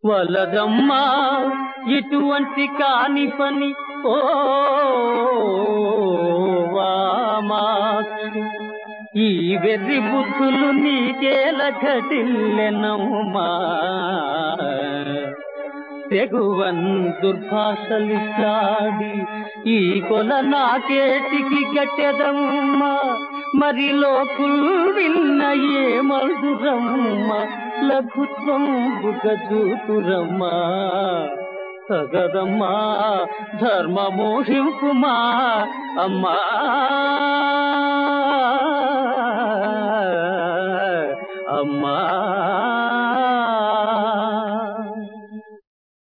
వలదమ్మా ఇటువంటి కాని పని ఓ వామాక్షి ఈ వెర్రి బుద్ధులు నీకేల ఘటిల్లెనమ్మా తెగువన్ దుర్భాషలిట్లాడి ఈ కొల నాకేటికి గట్టెదమ్మా మరి లోకుల్ విన్న ఏ మధురమ్మ లఘుత్వం బుగజూతురమ్మా సగదమ్మా ధర్మమోహింపుమా అమ్మా అమ్మా